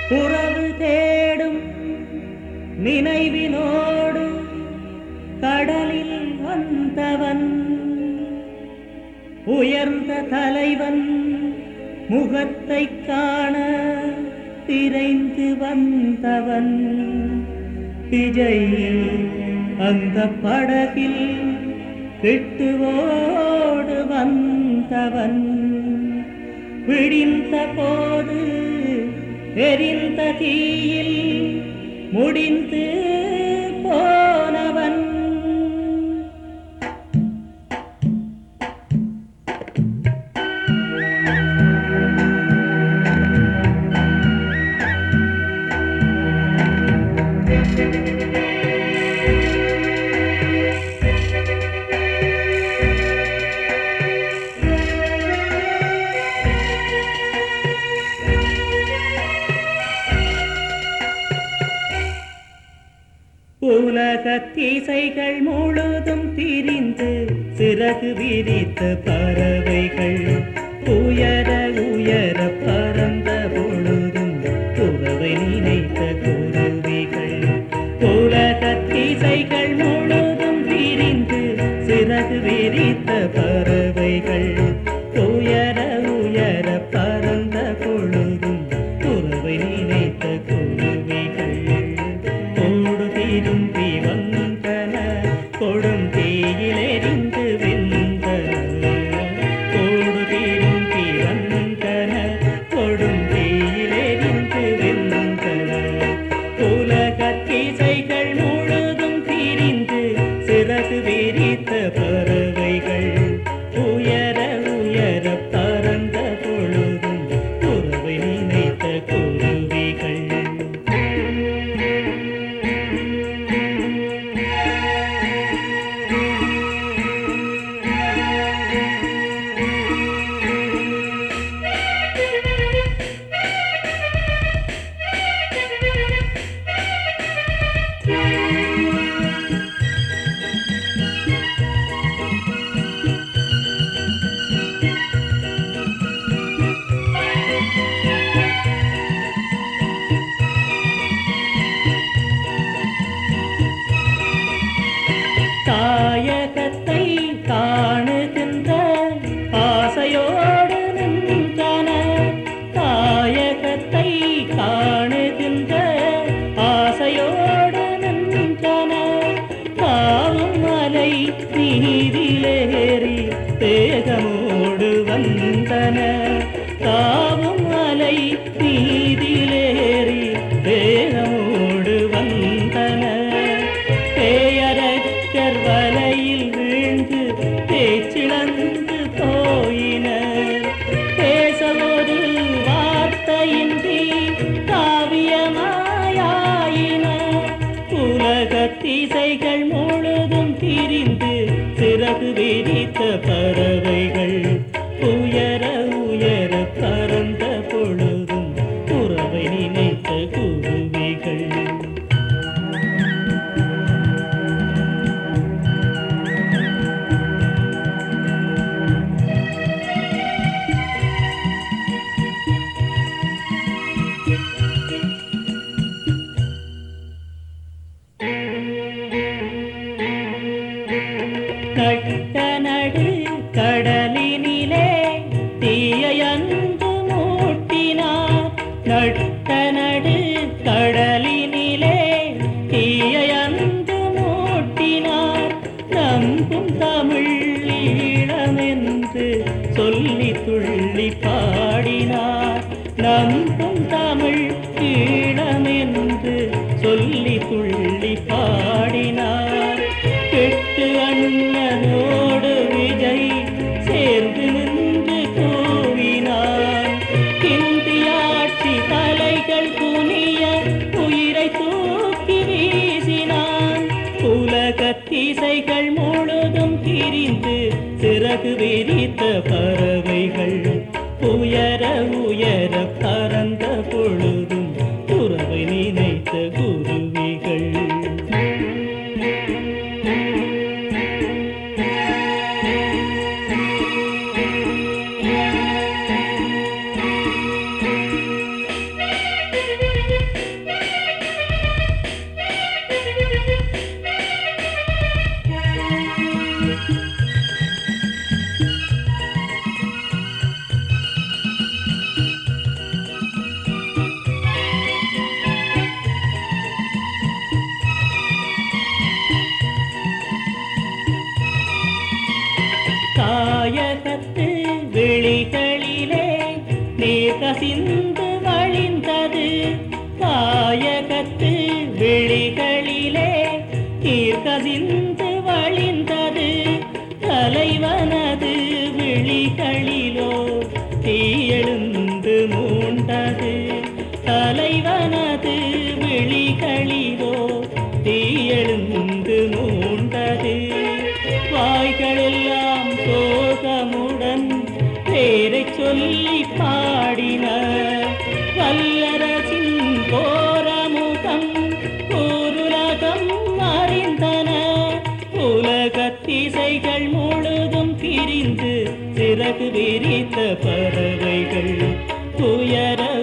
உறவு தேடும் நினைவினோடு கடலில் வந்தவன் உயர்ந்த தலைவன் முகத்தை காண திரைந்து வந்தவன் விஜய் அந்த படகில் கிட்டுவோடு வந்தவன் விடிந்த போது எரிந்த தீயில் முடிந்து போனவன் உலகத்திசைகள் முழுதும் திரிந்து சிறகு விரித்த பறவைகள் உயர உயர பறந்த பொழுதும் உறவை நினைத்த குருவிகள் உலகத்திசைகள் முழுதும் திரிந்து சிறகு விரித்த பறவைகள் உயர உயர பறந்த பொழுதும் உறவை நினைத்த குருவிகள் ஓடு திரும்பி வந்தன கொடும் தீயிலெறிந்து வெந்தன ஓடு திரும்பி வந்தன கொடும் தீயிலெறிந்து வெந்தன உலகத்திசைகள் முழுதும் திரிந்து சிறகு விரித்த பறவைகள் உயர உயர பறந்த பொழுதும் உறவை நினைத்த குருவிகள் தாயகத்தை காணுகின்ற ஆசையோடு நின்றன தாயகத்தை காணுகின்ற ஆசையோடு நின்றன காவும் மலை நீரிலேறி தேகமோடு வந்தன காவும் மலை நீரிலேறி தேகமோடு வந்தன பேயரக்கர் வலையில் வீழ்ந்து பேச்சிழந்து போயினர் பேச ஒரு வார்த்தையின்றி காவியமாயாயினர் உலகத்திசைகள் முழுதும் திரிந்து சிறகு விரித்த பறவைகள் உயர உயர பறந்த பொழுதும் உறவை நினைத்த குருவிகள் கட்ட நடு கடலினிலே தீயன்று மூட்டினார் நட்ட நடு கடலினிலே தீயன்று மூட்டினார் நம்பும் தமிழ் ஈழமென்று சொல்லி துள்ளி பாடினார் நம்பும் தமிழ் ஈழமென்று சொல்லி துள்ளி பாடினார் கெட்டு அண்ணனோடு விஜய் சேர்ந்து நின்று கூவினான் இந்தியாட்சி தலைகள் குனிய உயிரை தூக்கி வீசினான் உலகத்திசைகள் முழுதும் திரிந்து சிறகு விரித்த பறவைகள் உயர உயர பறந்த பொழுதும் உறவை நினைத்த குருவிகள் தாயகத்து விழிகளிலே தீர்க்கசிந்து வழிந்தது தலைவனது விழிகளிலோ தீயெழுந்து மூண்டது தலைவனது விழிகளிலோ தீயெழுந்து மூண்டது வாய்களெல்லாம் சோகமுடன் பேரை சொல்லி பாடின வல்லரசின் கோரமுகம் ஊருலகம் அறிந்தன உலகத்திசைகள் முழுதும் பிரிந்து சிறகு விரித்த பறவைகள் துயர